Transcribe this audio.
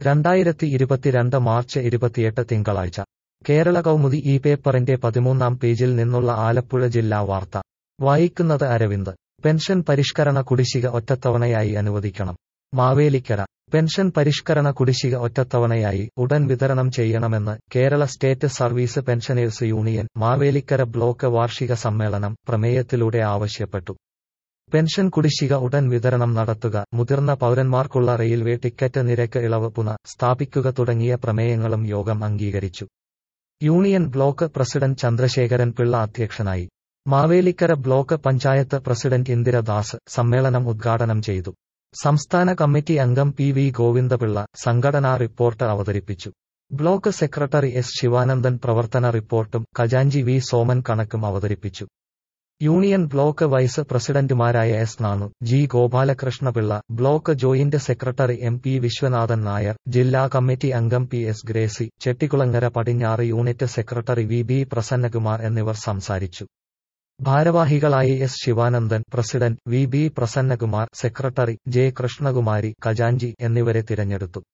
രണ്ടായിരത്തി ഇരുപത്തിരണ്ട് മാർച്ച് ഇരുപത്തിയെട്ട് തിങ്കളാഴ്ച കേരള കൗമുദി ഈ പേപ്പറിന്റെ പതിമൂന്നാം പേജിൽ നിന്നുള്ള ആലപ്പുഴ ജില്ലാ വാർത്ത വായിക്കുന്നത് അരവിന്ദ് പെൻഷൻ പരിഷ്കരണ കുടിശ്ശിക ഒറ്റത്തവണയായി അനുവദിക്കണം മാവേലിക്കര പെൻഷൻ പരിഷ്കരണ കുടിശ്ശിക ഒറ്റത്തവണയായി ഉടൻ വിതരണം ചെയ്യണമെന്ന് Kerala state service pensioners union Mavelikkara block വാർഷിക സമ്മേളനം പ്രമേയത്തിലൂടെ ആവശ്യപ്പെട്ടു പെൻഷൻ കുടിശ്ശിക ഉടൻ വിതരണം നടത്തുക മുതിർന്ന പൗരന്മാർക്കുള്ള റെയിൽവേ ടിക്കറ്റ് നിരക്ക് ഇളവ് പുന സ്ഥാപിക്കുക തുടങ്ങിയ പ്രമേയങ്ങളും യോഗം അംഗീകരിച്ചു union block president Chandrasekharan Pillai അധ്യക്ഷനായി മാവേലിക്കര ബ്ലോക്ക് പഞ്ചായത്ത് പ്രസിഡന്റ് ഇന്ദിരദാസ് സമ്മേളനം ഉദ്ഘാടനം ചെയ്തു സംസ്ഥാന കമ്മിറ്റി അംഗം പി വി ഗോവിന്ദപിള്ള സംഘടനാ റിപ്പോർട്ട് അവതരിപ്പിച്ചു ബ്ലോക്ക് സെക്രട്ടറി എസ് ശിവാനന്ദൻ പ്രവർത്തന റിപ്പോർട്ടും ഖജാഞ്ചി വി സോമൻ കണക്കും അവതരിപ്പിച്ചു യൂണിയൻ ബ്ലോക്ക് വൈസ് പ്രസിഡന്റുമാരായ S Nanu G Gopalakrishnapillai block joint secretary M P Viswanathan Nair ജില്ലാ കമ്മിറ്റി അംഗം പി എസ് ഗ്രേസി ചെട്ടിക്കുളങ്ങര പടിഞ്ഞാറ് unit secretary V B Prasannakumar എന്നിവർ സംസാരിച്ചു ഭാരവാഹികളായി S Sivanandan president V B Prasannakumar secretary J Krishnakumari ഖജാഞ്ചി എന്നിവരെ തിരഞ്ഞെടുത്തു